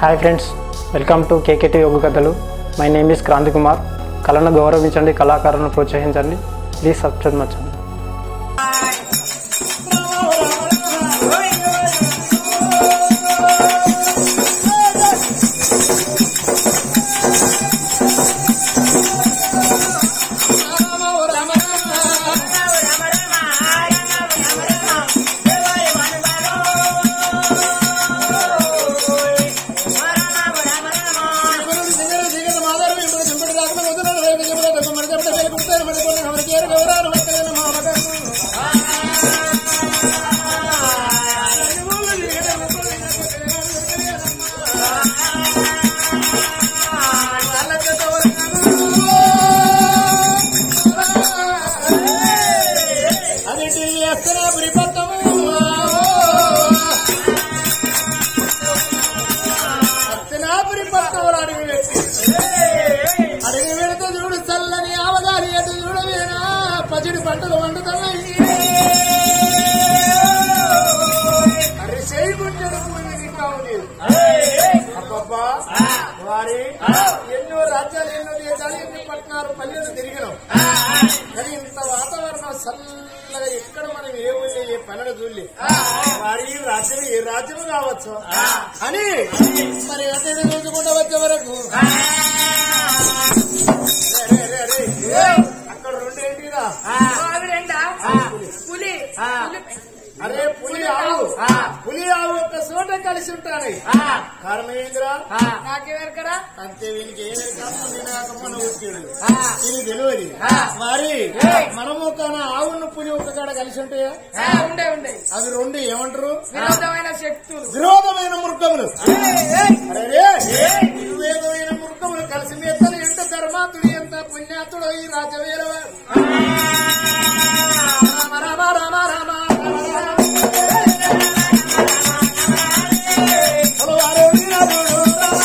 Hi friends welcome to KKT యోగ కథలు my name is Kranthi Kumar కళను గౌరవించండి కళాకారులను ప్రోత్సహించండి ప్లీజ్ సబ్స్క్రైబ్ మచ్చండి అది అస్తనాపురి పట్టము అస్తనాపురి పట్టములు అడిగి పెట్టి అడిగి పెడితే చూడు చల్లని ఆవదారి అటు చూడవేనా పసిడి పంటలు వండుతున్నాయి అరే చేయకుంటాడు పూజకి కావు అబ్బబ్బా వారి ఎన్నో రాజ్యాలు ఎన్నో దేశాలు ఎన్ని పట్టణాలు పల్లెలు తిరిగినాం కానీ ఇంత వాతావరణం చల్లగా ఎక్కడ మనం ఏ ఊళ్ళో ఏ పనులు చూడలే వారి ఈ రాజ్యం ఏ రాజ్యం కావచ్చు అని మరి అదే చూసుకుంటూ వచ్చే వరకు రే, రే, రే, రే. అక్కడ రెండేంటిరా పులి అరే పులి ఆవు పులి ఆవు ఒక చోట కలిసి ఉంటాయి కారణం ఏందిరా నాకెవరికరా అంతే వీనికి ఏమి కాకుండా వచ్చాడు ఇది తెలియదు మరి మనము కానీ ఆవును పులి ఒక కాడ కలిసి ఉంటాయా ఉండే ఉండే అవి రెండు ఏమంటారు వినోదమైన శక్తులు విరోధమైన మృగములు అరే వివేకమైన మృగములు కలిసి మేతలు ఎంత ధర్మాతుడు ఎంత పుణ్యాతుడు ఈ రాజవీరవారు రామ రామ రామ రామ రామ హలో వారే వీరాజుడు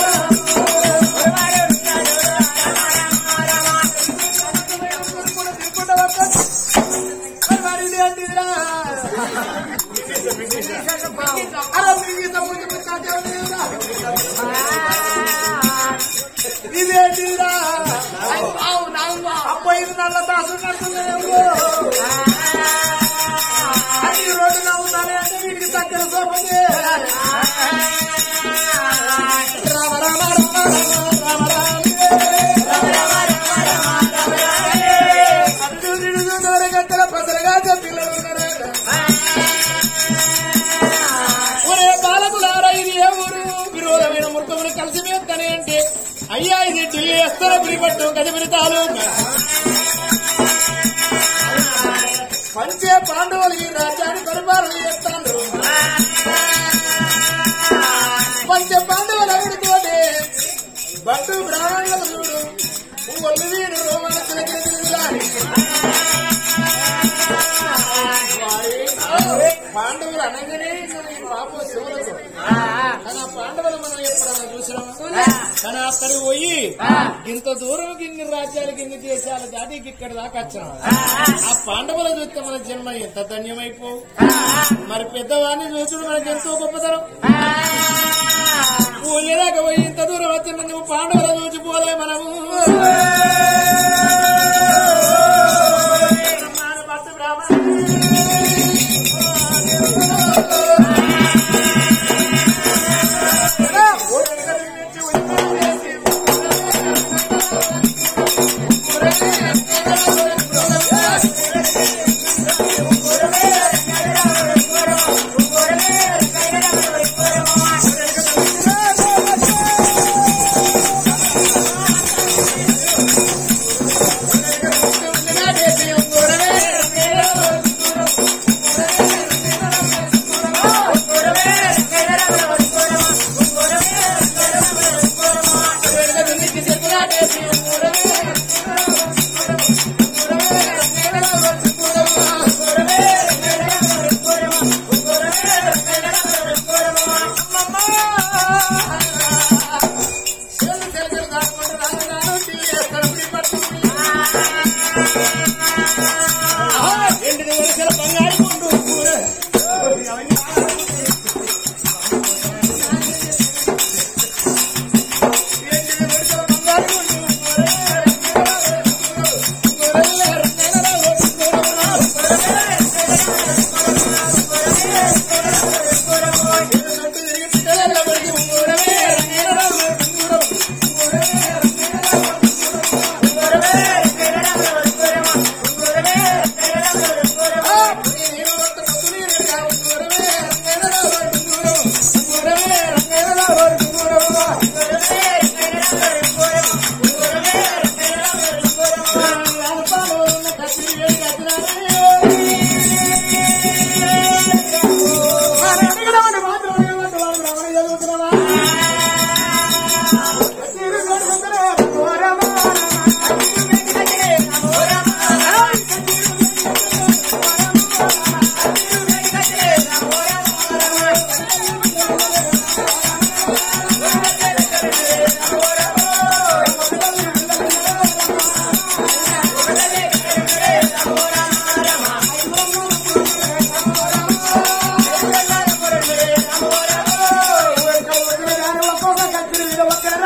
ఇదేంటిరా ఆవు నావు అబ్బాయి నల్ల దాసు అది రోడ్డున ఉండాలి అంటే వీటికి దగ్గర సోపది రామ రామ రామ రామ రామ అటు నిడుగు దూరగత్తల పసరగా పిల్లలు ఉన్నారట ఒరే బాలకులారా ఇది ఏ ఊరు విరోధమైన మృగములు కలిసి మేస్తానే అంటే అయ్యా ఇది ఢిల్లీ వస్తారా పిలిపట్టు గదిపిరి తాలూకా పంచే పాండవులు ఈ రాజ్యాన్ని పరిపాలన చేస్తాను పంచ పాండవులు అవిడితోటే బట్టు బ్రాహ్మణులు చూడు ఒళ్ళు వీడు రోమన తిలకిన తిరుగులాడి పాండవులు అనగానే ఈ పాపం శివులకు కానీ ఆ పాండవులు మనం ఎప్పుడన్నా చూసినామా కానీ అక్కడికి పోయి ఇంత దూరం ఇన్ని రాజ్యాలకి ఇన్ని దేశాలు దాటి ఇక్కడ దాకా వచ్చినాం ఆ పాండవుల చూస్తే మన జన్మ ఎంత ధన్యమైపో మరి పెద్దవాడిని చూసుడు మనకి ఎంతో గొప్పతనం ఊళ్ళేదాకా పోయి ఇంత దూరం వచ్చిన నువ్వు పాండవుల చూసిపోలే మనము బ్రహ్మాండ భర్త బ్రాహ్మణ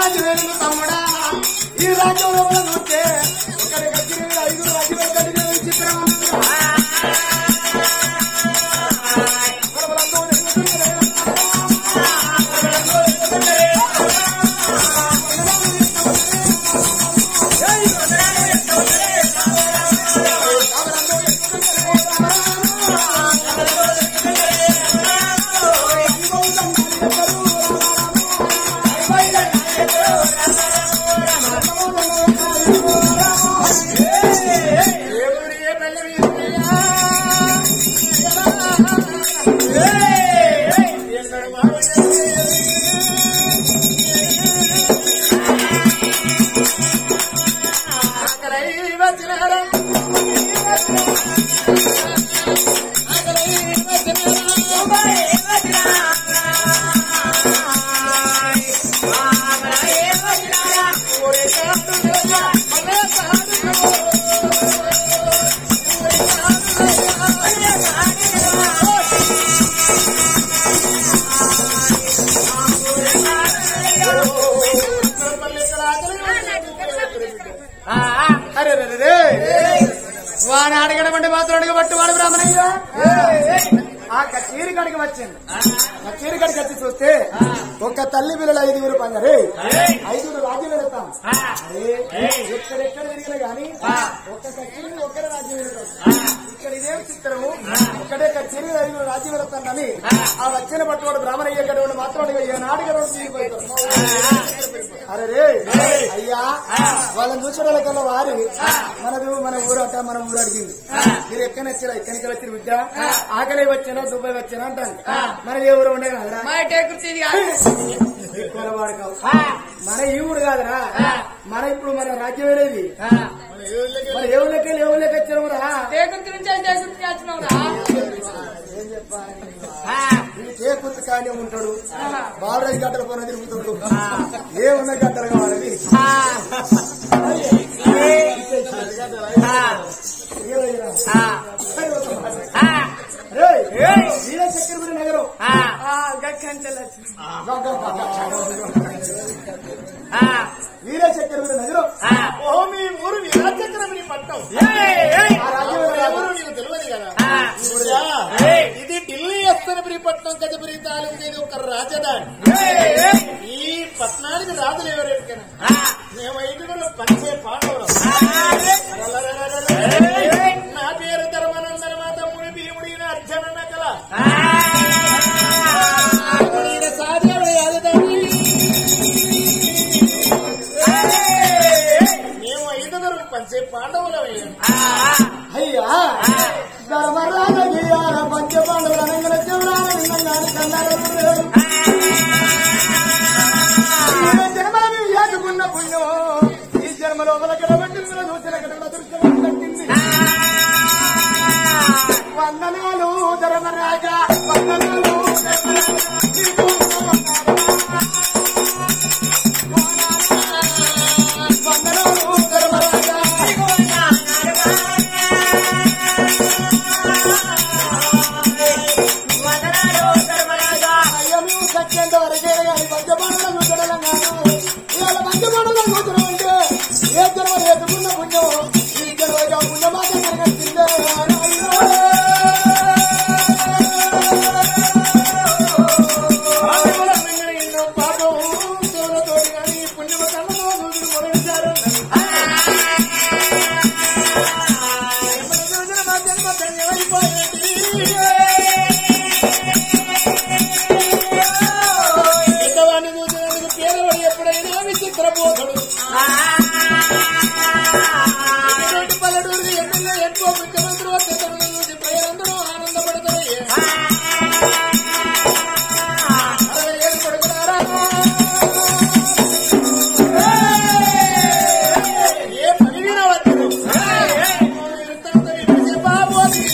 రాజవేలు తమ్ముడా ఈ రాజ్యంలో చూస్తే ఒకరి గచ్చిన ఐదు రాజుల గడిలో చిత్రం దేవుడే పల్లవి అరే రే రే రే. వాడు అడగడం అంటే మాత్రం అడగబట్టు వాడు బ్రాహ్మణయ్య ఆ కచేరి కడికి వచ్చింది కచేరి కడికి వచ్చి చూస్తే ఒక తల్లి పిల్లలు ఐదుగురు పంగరే ఐదుగురు రాజ్యం వెళతాం అరే ఎక్కడెక్కడ తిరిగిన గాని ఒక్క కచేరి ఒక్కరే రాజ్యం వెళతాం ఇక్కడ ఇదేం చిత్రము ఒక్కడే కచేరి ఐదుగురు రాజ్యం వెళతానని ఆ వచ్చిన పట్టువాడు బ్రాహ్మణయ్య గడవడు మాత్రం నాడిగ అరే రే అయ్యా వాళ్ళని చూసిన వాళ్ళకల్లా వారి మనది మన ఊరట మన ఊరు అడిగింది మీరు ఎక్కడ వచ్చారా ఎక్కడికి వచ్చిన బిడ్డ ఆకలి వచ్చినా దుబాయ్ వచ్చినా అంటాను మన ఏ ఊరు ఉండే కదరా మా టేకుర్తి ఇది కాదు. ఎక్కువ వాడు కావు మన ఈ ఊరు కాదురా మన ఇప్పుడు మన రాజ్యం అనేది మన ఏ ఊళ్ళకి ఏ ఊళ్ళకి వచ్చినవురా టేకుర్తి నుంచి అది టేకుర్తి వచ్చినావురా ఏం చెప్పాలి ఏ కుర్తి కానీ ఉంటాడు బాలరాజు గడ్డల పైన తిరుగుతాడు ఏమున్న గడ్డలు కావాలని వీరచక్రపురి నగరం గక్కంచెలు వచ్చింది వీరచక్రపురి నగరం ఓ మీ ఊరు వీరచక్రమిని పట్టం ఆ రాజ్యం ఎవరు నీకు తెలియదు కదా ఊరా, ఇది ఢిల్లీ ఎస్తనపురి పట్నం కజపురి తాలూకు ఇది ఒక రాజధాని ఈ పట్నానికి రాజులు ఎవరెక్కనా మేము ఐదుగురు పంచే పాండవులు నా పేరు ధర్మనందన మా తమ్ముడు భీముడి అర్జున నకల ఈయన సాధువుడు యాదదాని. మేము ఐదుగురు పంచే పాండవులమయ్యాం అయ్యా ధర్మరాజ పంచపాండవుల నంగన శివరామ జన్మని ఏదుకున్న పుణ్యం ఈ జన్మ లోపల కడబట్టి చూసిన కడమ దృశ్యం కట్టింది వందనాలు ధర్మరాజ వందనాలు ధర్మరాజా. నీకు వందనాలు ధర్మరాజా. అయ్యను సత్యంత వరకే కానీ పంచపాండవుల చూడలంగాను ఇవాళ పంచపాండవుల చూడడం అంటే ఏ జన్మ ఎదుకున్న పుణ్యం ఈ జన్మ పుణ్యమాట కనిపించిందే ఎన్నో పాపం దేవులతో కానీ పుణ్యమ కన్నతో చూసి మొదలుచారు మా జన్మ ధన్యమైపోయింది పెద్దవాడిని చూసినందుకు పేదవాడు ఎప్పుడైనా విచిత్రపోతాడు ఇటువంటి పల్లెటూరు ఎమ్మెల్యే ఎక్కువ ముఖ్యమంత్రి వస్తే తనను చూసి ప్రజలందరూ ఆనందపడతారు అరవై ఏడు కొడుకులారా ఏ పని మీద వచ్చారు బాబు అని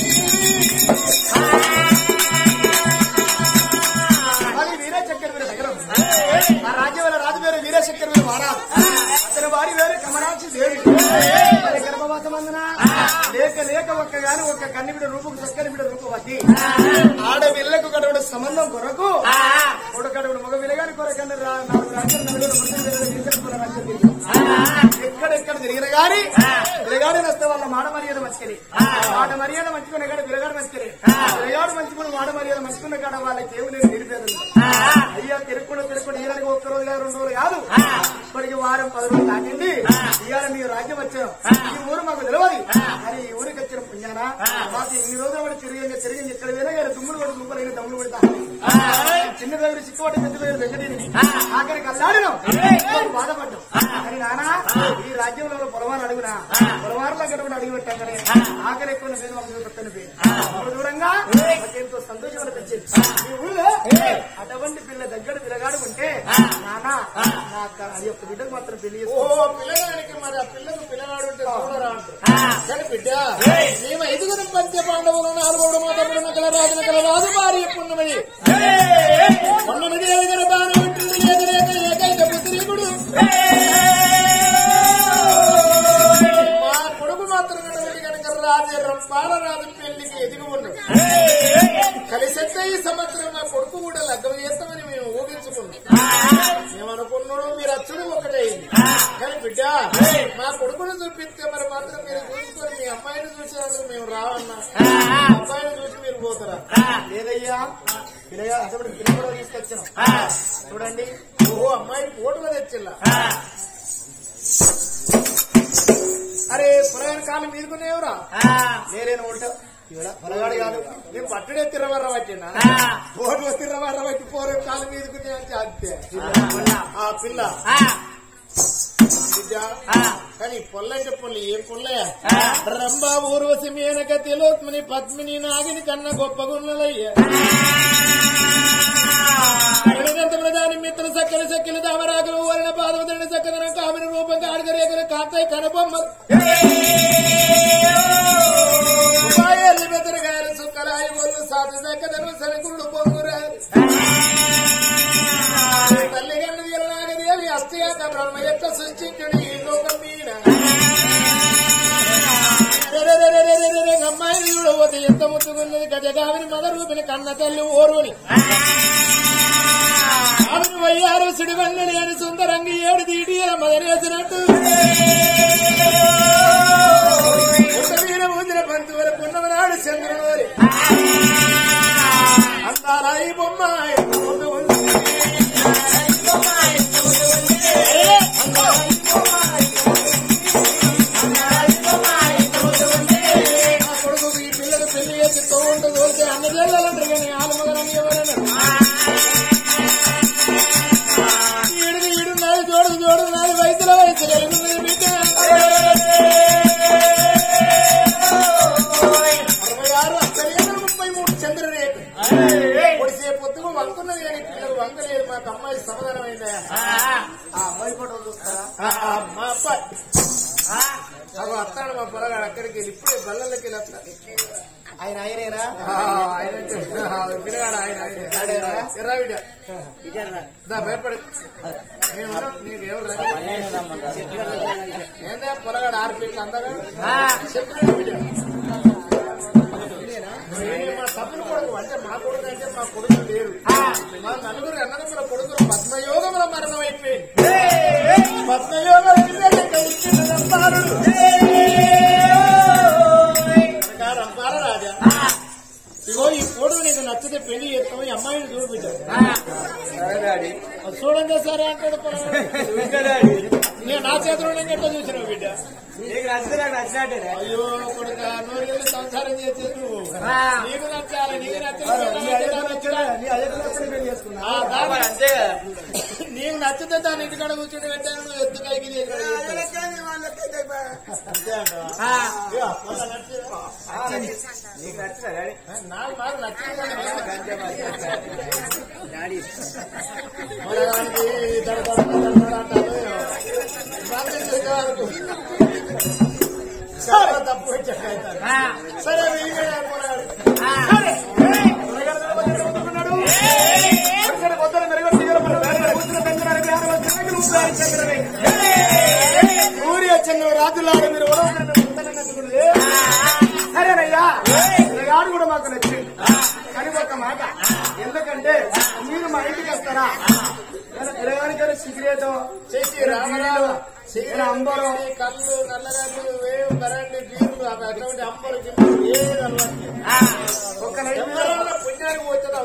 అది వీరే చక్కెర నగరం ఆ రాజ్యం వల్ల రాజు పేరు వీరశంకర్ మీద వాడాలి అతని వారి వేరే కమరాక్షి దేవి మరి గర్భవాసమందున లేక లేక ఒక్క గాని ఒక్క కన్ని బిడ్డ రూపం చక్కని బిడ్డ రూపవతి ఆడపిల్లకు కడవడ సంబంధం కొరకు కొడుకడుగుడు మగ విలగాని కొరకండి రా- నాలుగు రాజ్యాలు నలుగురు ముగ్గురు పిల్లలు తీసుకున్న రాజ్యం తిరిగి. ఎక్కడెక్కడ తిరిగిన గాని విలగాడి వస్తే వాళ్ళ మాట మర్యాద మంచిది మాట మర్యాద మంచుకున్న కాడ విలగాడు మంచిది విలగాడు మంచుకుని మాట మర్యాద మంచుకున్న కాడ వాళ్ళకి ఏమి లేదు నిరుపేదలు అయ్యా తిరుక్కుండా తిరుక్కుండా ఈయనకి ఒక్క రోజు కాదు రెండు రోజులు కాదు ఇప్పటికి వారం పది రోజులు దాటింది ఇవాళ మీ రాజ్యం వచ్చాం ఈ ఊరు మాకు తెలియదు మరి ఈ ఊరికి వచ్చిన పుణ్యానా మాకు ఈ రోజులు కూడా తిరిగి తిరిగి ఇక్కడ వేరే గారు దుమ్ములు కూడా దుమ్ములు దమ్ములు కొడతా చిన్న దగ్గర చిక్కుబడి పెద్ద దగ్గర వెంకటేని ఆఖరికి అల్లాడినాం బాధపడ్డాం కానీ నానా ఈ రాజ్యంలో పొలవారు అడుగునా పొలవారులో గడపడి అడుగు పెట్టాం కానీ ఆఖరి ఎక్కువ పేరు మాకు పెట్టని పేరు అప్పుడు దూరంగా మాకెంతో సంతోషం అనిపించింది ఈ ఊళ్ళో అటువంటి పిల్ల దగ్గర పిల్లగాడు ఉంటే నానా నా క- అది యొక్క బిడ్డకు మాత్రం పెళ్లి ఓ చేసుకో. పిల్లగానికి మరి ఆ పిల్లకు పిల్లగాడు ఉంటే చూడరా అంటారు కానీ బిడ్డ మేము ఐదుగురు పంచ పాండవులు నాలుగోడు మా తమ్ముడు నకల రాజు నకల రాజు భార్య పున్నమది పున్నమది ఎదురు బాణ ఉంటుంది ఎదురేక ఏకైక పుత్రీకుడు మా కొడుకు మాత్రం కనబడి కనుక రాజే బాలరాజు పెళ్లికి ఎదిగి ఉన్నాడు కలిసెత్త ఈ సంవత్సరం మా కొడుకు కూడా లగ్గం చేస్తామని మేము ఊహించుకున్నాం మేమనుకున్నాడు మీరు అచ్చుడు ఒకటే అయింది. కానీ బిడ్డ మా కొడుకును చూపిస్తే మరి మాత్రం మీరు చూసుకొని మీ అమ్మాయిని చూసేందుకు మేము రావన్నా అబ్బాయిని చూసి మీరు పోతారా లేదయ్యా పిల్లగా అటువంటి పిల్ల కూడా తీసుకొచ్చాం చూడండి ఓ అమ్మాయి ఫోటోలు తెచ్చిల్లా అరే పురాణ కాలం మీదుకునేవరా నేనేను ఉల్ట ఇవాళ పొలగాడు కాదు నేను పట్టుడే తిరవర్ర పట్టినా ఫోటో తిరవర్ర పట్టి పోరు కాలు మీదకునే అంటే అంతే ఆ పిల్ల బిడ్డ కానీ పొల్లంటే పొల్లి ఏ పొల్లయా రంభా ఊర్వశి మేనక తిలోత్మని పద్మిని నాగిని కన్న గొప్ప గున్నలయ్యా ఎడగంత ప్రధాని మిత్ర సక్కల సక్కల దామరాకులు వర్ణ పాదవదన సక్కదనం కామిని రూపం కాడగరేకలు కాంతాయి కనబొమ్మలు ఉపాయాలు బెదరగారు సుక్కరాయి ఒళ్ళు సాధు సక్కదనం సరకుళ్ళు పొంగురారు తల్లి గండు ఎల్లాగదేవి అస్థయాత బ్రహ్మ యొక్క సృష్టించుడు ఈ లోకం మీద అమ్మాయిని చూడబోతే ఎంత ముద్దుకున్నది గజగావిని మద రూపిని కన్న తల్లి ఓరుని ఆమెను వయ్యారు సుడివల్లి లేని సుందరంగి ఏడు తీటి మదనేసినట్టు వీర ముద్ర పంతు వరకు ఉన్నవనాడు చంద్రుడు వరి అంతారాయి బొమ్మాయి కొడుకు ఈ పిల్లలు పెళ్లి చేసి తోండు తోలితే అన్న జల్లంటారు కానీ ఆలుమగలని ఎవరన్నా ఈడుది ఈడున్నది జోడు జోడున్నది వయసులో వయసు కలిగినది బిడ్డ అరవై ఆరు అక్కడేమో ముప్పై మూడు చంద్రరేఖ పొడిసే పొద్దుకు వంకున్నది కానీ పిల్లలు వంకలేదు మాకు అమ్మాయి సమాధానమైందా ఆ అమ్మాయి ఫోటో చూస్తారా మా అబ్బాయి అవి వస్తాడు మా పొలగాడు అక్కడికి వెళ్ళి ఇప్పుడే బల్లలకి వెళ్ళి వస్తాడు ఆయన ఆయనేనా ఆయన పిల్లగాడు ఆయన ఆయన ఎర్రావిడ దా భయపడి నేను ఉన్నాం, నీకు ఎవరు రా? ఏందా పొలగాడు ఆరు పీట్లు అందగా చెప్పిన బిడ్డ నేను మా తమ్ముడు కొడుకు అంటే మా కొడుకు అంటే మా కొడుకు లేరు మా నలుగురు అన్నదమ్ముల కొడుకులు పద్మయోగముల మరణం అయిపోయింది పద్మయోగం రంపాల రాజా ఇగో ఈ ఫోటో నీకు నచ్చితే పెళ్లి చేస్తాం ఈ అమ్మాయిని చూపించాను చూడండి సరే అంటాడు పొలగాడు. నేను నా చేతిలో ఎట్లా చూసిన బిడ్డ అయ్యో కొడుక నూరు వేలు సంసారం చేసేది నువ్వు నీకు నచ్చాలి నీకు నచ్చాలి నీ అదే పెళ్లి చేసుకున్నా ఆ, దాని- నీకు నచ్చితే దాని ఇంటికాడ కూర్చొని పెట్టాను నువ్వు ఎత్తు కైకి చేసి అంతే అంటావా? ఇగో, మొన్న నచ్చిందా? నాకు బాగా నచ్చింది మొదలానికి దడ దడ దడ దడ అంటారు. బాగా చేసే వరకు. చాలా తప్పు వచ్చాడు సరే వీళ్ళే పోరాడు. సరే పొద్దున మెరుగు తీగల పట్ల కూర్చున్న పెంచడానికి పిల్లగానికి నువ్వు పేరు చక్రమే సూర్య చంద్రుడు రాజులాడు మీరు ఉడవకుండా ఉండాలన్నట్టుకుంది. సరేనయ్యా పిల్లగాడు కూడా మాకు నచ్చింది కానీ ఒక మాట ఎందుకంటే మీరు మా ఇంటికి వస్తారా పిల్లగానికైనా సిగరేట్ చెయ్యి రామరావు సిగరెట్ అంబరం కళ్ళు నల్లగడ్డలు వేవు కరెంట్ బీర్లు అవి అటువంటి అమ్మలు గిమ్మలు ఏది అలవాటు లేదు. ఒక్క నైట్ ఎవరన్నా పుణ్యానికి పోతుందా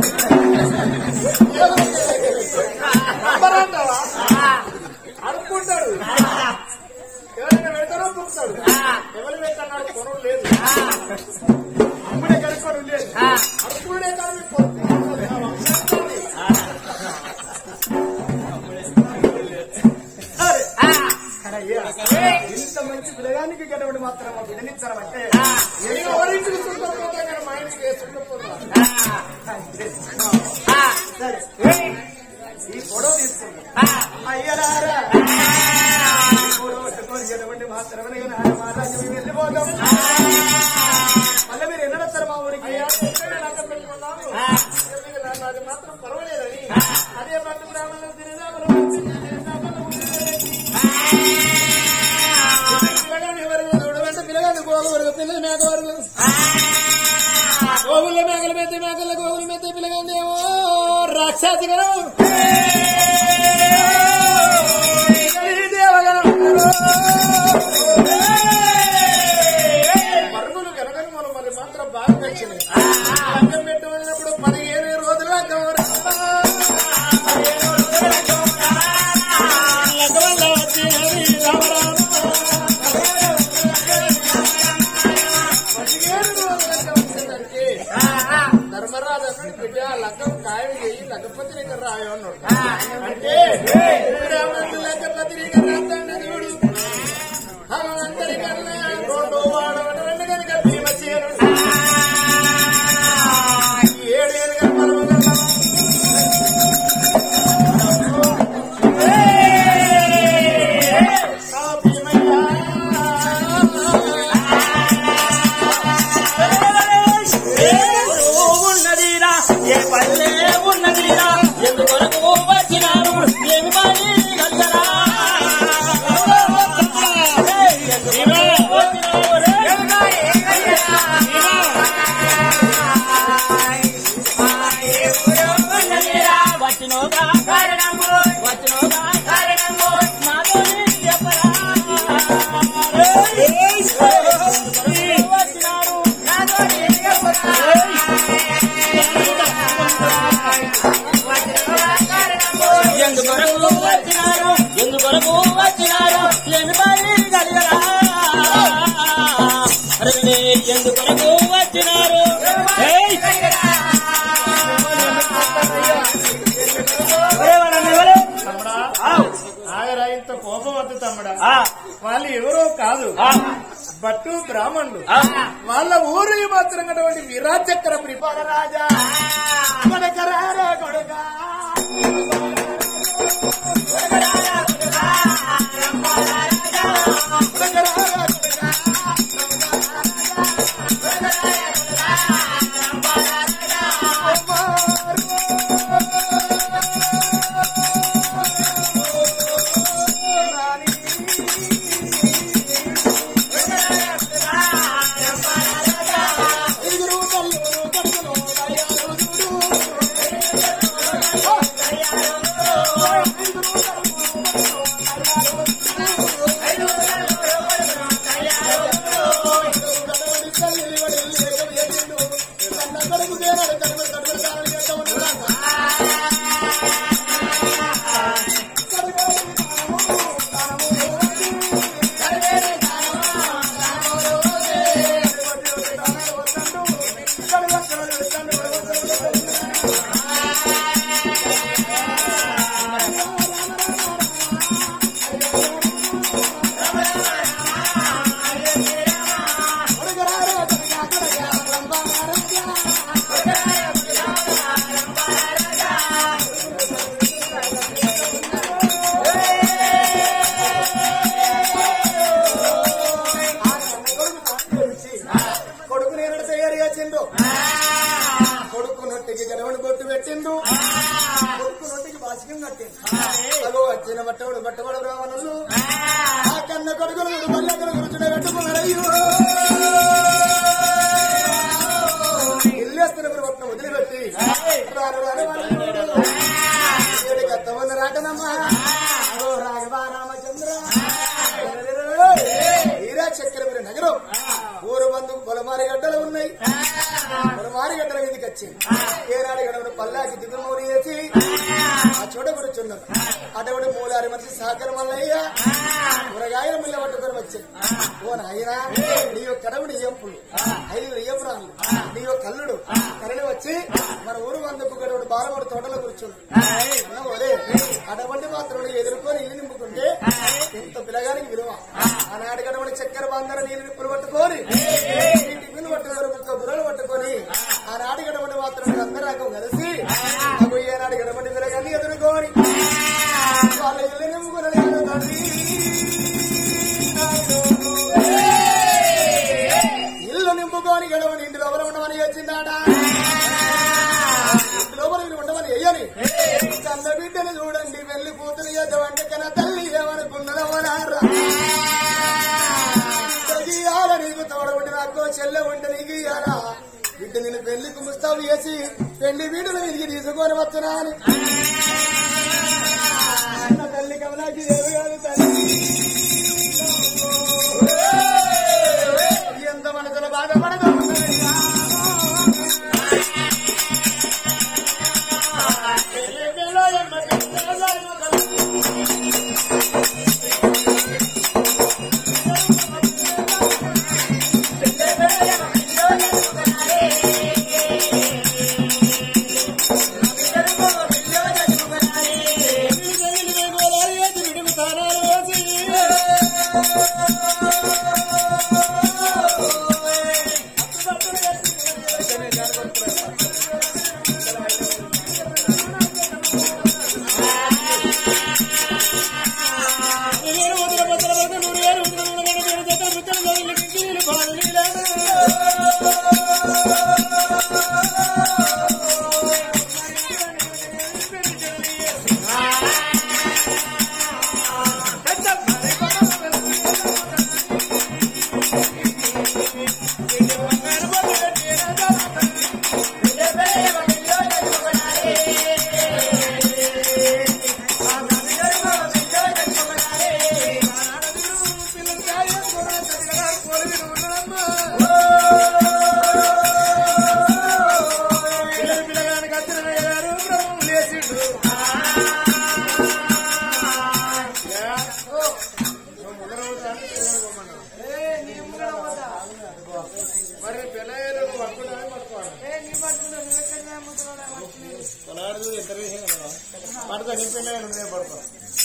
అంబరంటావా అనుకుంటాడు ఎవరైనా పెడతారో పుడతాడు ఎవరు పెట్టన్నాడు కొనుడు లేదు అమ్ముడే కనుక్కొని ఉండేది అనుకునే కానీ పొద్దు ఇంత మంచి పిల్లగానికి గడవడు మాత్రం మాకు విడనిచ్చారంటే నేను ఎవరింటికి చుట్టపోతే కానీ మా ఇంటికి చుట్టపోతా సరే ఈ ఫోటో తీసుకుంటాం అయ్యలారా ఈ ఫోటో పట్టుకొని గడవండి మాత్రం మహారాజు మేము వెళ్ళిపోతాం మళ్ళీ మీరు ఎన్నడొస్తారు మా ఊరికి అయ్యా ఎక్కడ లెక్క పెట్టుకున్నాము ఎందుకు నాకు అది మాత్రం పర్వాలేదని అదే పట్టు గ్రామంలో తిరిగాము పిల్లగాని వరకు చూడమంటే పిల్లగాని గోగు వరకు పిల్లల మేక వరకు గోగుల మేకల మెత్త మేకల గోగుల మెత్త పిల్లగాని ఏమో రాక్షసి గణం దేవగణం మరుగులు కనుకని మనం మరి మాత్రం బాగా నచ్చినాయి లగ్గం పెట్టి వెళ్ళినప్పుడు పదిహేను రోజుల లగ్గంలో వచ్చి హరి రామ రామ. పదిహేను రోజులకు వచ్చేసరికి ధర్మరాజు అన్నాడు బిడ్డ లగ్గం ఖాయం చేయి లగ్గ పత్రిక రాయు అన్నాడు అంటే రాముడు లగ్గ పత్రిక రాస్తాడు చూడు అందరికన్నా రెండు వాడవట రెండు కనుక భీమ చేరు ఏడేళ్ళు కనపడవు ఆ భీమయ్య ఉన్నదిరా ఏ పల్లె ఉన్నదిరా ఎందుకొరకు వచ్చినారు ఏమి పని కలరా వచ్చినోగా కారణము వచ్చినోగా కారణము నాతో చెప్పరా వచ్చినారు నాతో చెప్పరా ఎందుకొరకు వచ్చినారు ఎందుకొరకు వచ్చినారు ఎన్ని పని కలిగరా అరే ఎందుకొరకు వచ్చినారు ఏయ్! ఎవరేమన్నా ఎవరు? తమ్ముడా ఆవ్. ఆగరా ఇంత కోపం వద్దు తమ్ముడా ఆ, వాళ్ళు ఎవరో కాదు ఆ, బట్టు బ్రాహ్మణులు ఆ. వాళ్ళ ఊరు మాత్రం అటువంటి విరాజక్కర ప్రిపాల రాజా కొడకరారా కొడక కొడుకు నేను తయారుగా చెండు కొడుకు నొట్టికి గడవని బొట్టు పెట్టిండు కొడుకు నొట్టికి బాసికం కట్టిండు అగో వచ్చి వచ్చిన బట్టవుడు బట్టబడ బ్రాహ్మణులు ఆ కన్న కొడుకులు మళ్ళీ కూర్చుని పెట్టుకున్నారయ్యో ఇల్లేస్తున్నప్పుడు పట్టిన వదిలిపెట్టి రాను రాను వాళ్ళు ఏడు కత్తమంది రాకనమ్మా ఓ రాఘవా రామచంద్ర హీరా చక్రపురి నగరం ఊరు బంధు పొలమారి గడ్డలు ఉన్నాయి పొలమారి గడ్డల మీదకి వచ్చి ఏనాడు గడవడు పల్లాకి దిగుమూరి వేసి ఆ చోట కూర్చున్నారు అటువంటి మూలారి మనిషి సహకరం మల్లయ్య కూరగాయల ముళ్ళ పట్టుకొని వచ్చాయి ఓ నాయనా నీ యొక్క కడవుడు ఎంపులు ఐదు ఎప్పుడాలు నీ యొక్క కల్లుడు కరడి వచ్చి మన ఊరు వందకు గడవడు బాలవాడు తోటలో కూర్చుంది అన్న ఒరే అటువంటి మాత్రం ఎదుర్కొని ఇల్లు నింపుకుంటే ఇంత పిల్లగానికి విలువ ఆనాడు గడవడి చక్కెర బంగారం నీళ్ళు నిప్పులు పట్టుకొని ఈ టిఫిన్ పట్టుకొని ముక్క బుర్రలు పట్టుకొని ఆనాడు గడవడి మాత్రం అందరూ రకం కలిసి నాకు ఏనాడు గడవడి పిల్లగాన్ని ఎదుర్కొని వాళ్ళ ఇల్లు నింపుకుని తండ్రి ఇల్లు నింపుకొని గడవని ఇంటి లోపల ఉండమని వచ్చిందాడా ఇంటి లోపల మీరు ఉండమని వెయ్యని కన్న బిడ్డను చూడండి వెళ్ళి కూతురు చేద్దామంటే కన్నా తల్లి ఏమనుకున్నదమ్మనారా ఇయ్యాల నీకు తోడబుండి నాకు చెల్లె ఉంటే నీకు ఇయ్యాలా బిడ్డ నేను పెళ్లికి ముస్తాబు చేసి పెళ్లి వీడును ఇంటికి తీసుకొని వచ్చునా అని నా తల్లి కమలాకి ఏమి కాదు తల్లి ఎంత మనసులో బాధపడదు మరి పిల్లలు పట్టుకోవడానికి పట్టుకోవాలి పొలాడు ఎంత పడతా నీ పిల్లలు నేను పడతాను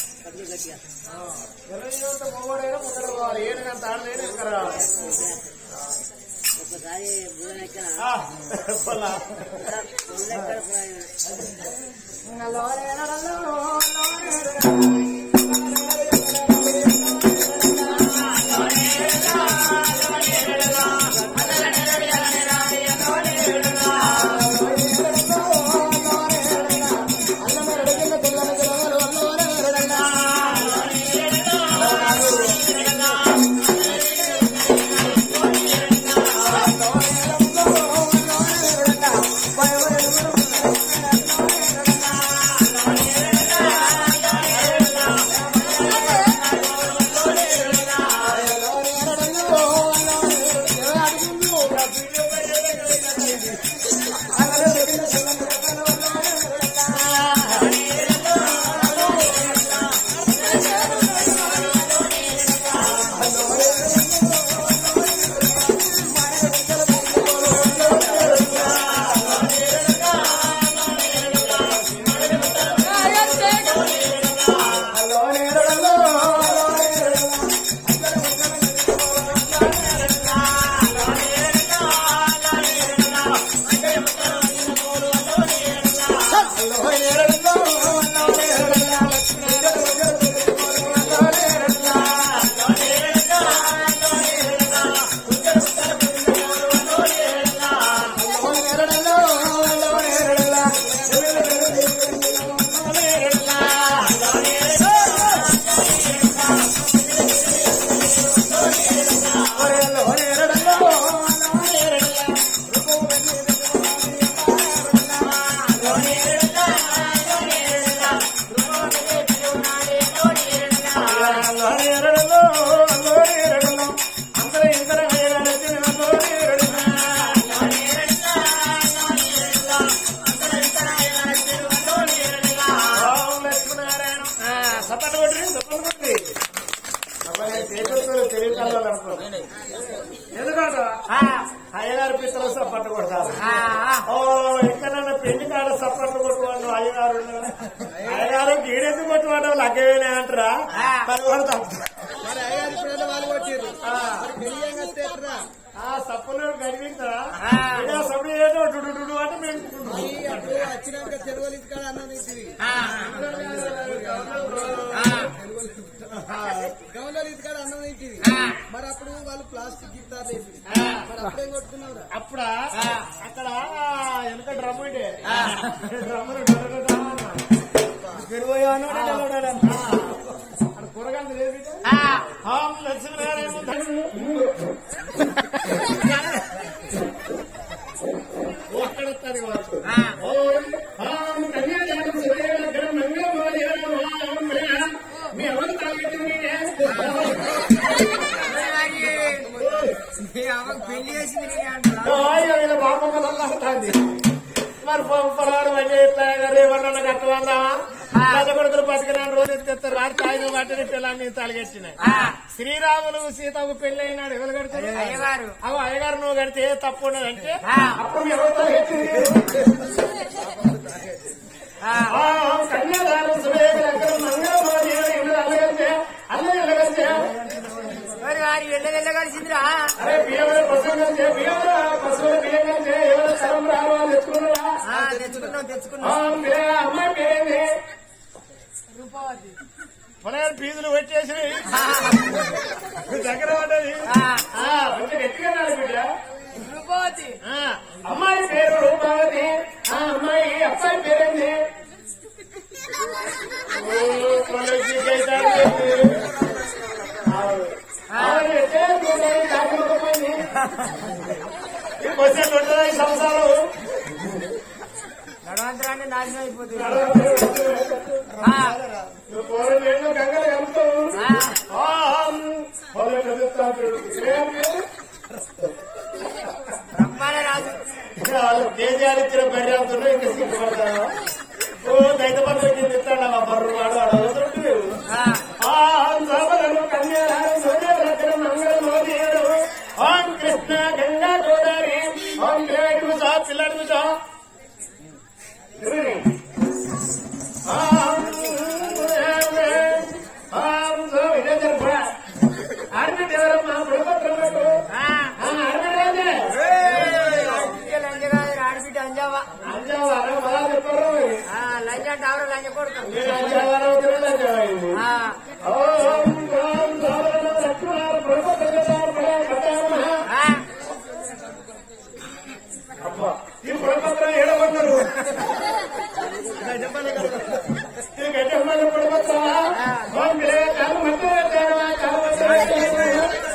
ఎర్ర యువత మొగోడైనా ముందర పోవాలి ఏడు అంత ఆడలేని ఇక్కడ రావాలి ఒకసారి బుధన ఎక్కిన ఆ, పొలా. ఎక్కడ ఆ సపట్లు కొట్టి సపట్లు కొట్టి చేతులతో తెలియదు ఎందుకంటే అయ్యగారు పిత్తలు సప్పట్లు కొడతారు ఓ ఎక్కడన్నా పెళ్లి కాడ సప్పట్లు కొట్టుకోండి అయ్యగారు అయ్యగారు గీడెందుకు కొట్టుకోవడం లగ్గవేనే అంటారా మరి కొడతాం మరి అయ్యారు ఇప్పుడు వాళ్ళు కొట్టిర్రు మరి పెళ్లి ఏం కస్తే ఎట్లా? ఆ సప్పులు కనిపిస్తారా సప్పుడు ఏదో డుడు డుడు అంటే మేము ఈ అప్పుడు వచ్చినాక చెరువులు ఇక్కడ అన్నం తింటివి గౌన్లో ఇక్కడ అన్నం తింటివి మరి అప్పుడు వాళ్ళు ప్లాస్టిక్ గిఫ్టార్లు వేసి మరి అప్పుడేం కొట్టుకున్నావురా అప్పుడా అక్కడ వెనక డ్రమ్ ఉండే డ్రమ్ పెరుగోయాను అక్కడ కూరగాయలు లేదు లక్ష్మీనారాయణ అక్కడ వస్తుంది కావచ్చు ఓం హాం కన్యాదానం సుదేవగ్రం మంగళమోదయం మీ ఎవరు తాగెట్టింది వీళ్ళ బాపమ్మలండి మరి పొలాడు పని ఎట్లా రేవన్న కట్టమందామా కొడుకులు బతికిన రోజు ఎత్తారు రాత్రి తాగిన వాటిని పిల్లల్ని తలగెట్టినాయి శ్రీరాములు సీతకు పెళ్లి అయినాడు ఎవరు కడతారు అయ్యగారు అవు అయ్యగారు నువ్వు కడితే తప్పు ఉన్నదంటే అప్పుడు ఎవరు తలగెట్టింది కన్యాదానం సురేఖ మంగళవారి అల్లగలితే అల్ల ఎల్లగలితే మరి వారి వెళ్ళ వెళ్ళగలిసిందిరా అరే బియ్యం పశువులు కలితే బియ్యం పశువులు బియ్యం కలితే ఎవరు సరం రావాలి ఎత్తుకున్నారా తెచ్చుకున్నాం తెచ్చుకున్నాం ఆ, మీ అమ్మాయి పేరేంది రూపావతి పొలాలు ఫీజులు పెట్టేసి మీ దగ్గర పడ్డది ఆ, కొంచెం గట్టిగా నాడు బిడ్డ రూపావతి ఆ, అమ్మాయి పేరు రూపావతి ఆ అమ్మాయి అబ్బాయి పేరేంది ఓ, కొలసి గైతాడు. అవును. అవును, ఎట్టే రూపాయి దాటుకోకపోయింది. ఈ క్వశ్చన్ ఉంటుందా ఈ సంవత్సరాలు గణవంతరాన్ని నాశనం అయిపోతుంది పోరలేను గంగలు కలుపుతావు ఆహం. పోరలు కలుపుతాడు. ఏం పేరు? బ్రహ్మాండ రాజు వాళ్ళు దేశాలు ఇచ్చిన పర్యాప్తంలో ఇంకా సిగ్గుపడతాను ఓ దైత పద్ధతి తిట్టాడు మా బర్రు వాడు వాడు అవసరం ఆహం సోమలను కన్యాదానం సూర్యరత్నం మంగళమోదీయుడు ఓం కృష్ణ గంగా గోదావరి ఓం పిల్లడికి కూర్చో పిల్లడికి కూర్చో ఆహం ఆహం సో ఇదే జరుపురా ఆర్మీ దేవరమ్మ ప్రభుత్వం ఆర్మీ రాజే లంజ కాదు ఆడబిడ్డ అంజావా అంజావారం బాగా చెప్పారు మరి. ఆ, లంజ అంటే ఆవిడ లంజ కొడుకు మీరు అంజావారం అవుతారు అంజావాయింది ఆ, ఓం ఓం సావరణ లక్ష్మణ ప్రభు కథామ ఆ, అబ్బా ఈ పురపత్రం ఏడవన్నారు ఈ గడ్డమ్మల పురపత్రమా ఓం విలయ కాలు మధ్య దేవా కాలు మధ్య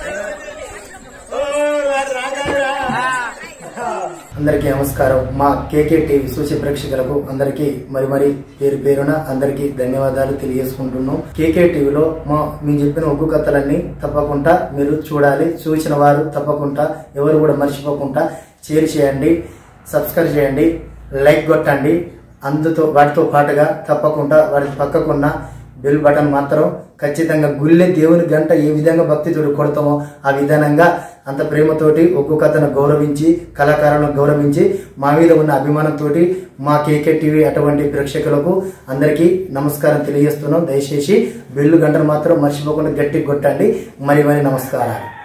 ఓ రాగారా అందరికీ నమస్కారం మా కేకే టీవీ సూచి ప్రేక్షకులకు అందరికీ మరి మరి పేరు పేరున అందరికీ ధన్యవాదాలు తెలియజేసుకుంటున్నాం కేకే టీవీలో మా మేము చెప్పిన ఒగ్గు కథలన్నీ తప్పకుండా మీరు చూడాలి చూసిన వారు తప్పకుండా ఎవరు కూడా మర్చిపోకుండా షేర్ చేయండి సబ్స్క్రైబ్ చేయండి లైక్ కొట్టండి అందుతో వాటితో పాటుగా తప్పకుండా వాటి పక్కకున్న బెల్ బటన్ మాత్రం ఖచ్చితంగా గుళ్ళె దేవుని గంట ఏ విధంగా భక్తితోటి కొడతామో ఆ విధానంగా అంత ప్రేమతోటి ఒక్కొక్క కథను గౌరవించి కళాకారులను గౌరవించి మా మీద ఉన్న అభిమానంతో మా కేకే టీవీ అటువంటి ప్రేక్షకులకు అందరికీ నమస్కారం తెలియజేస్తున్నాం దయచేసి బెల్లు గంటను మాత్రం మర్చిపోకుండా గట్టి కొట్టండి మరి మరి నమస్కారాలు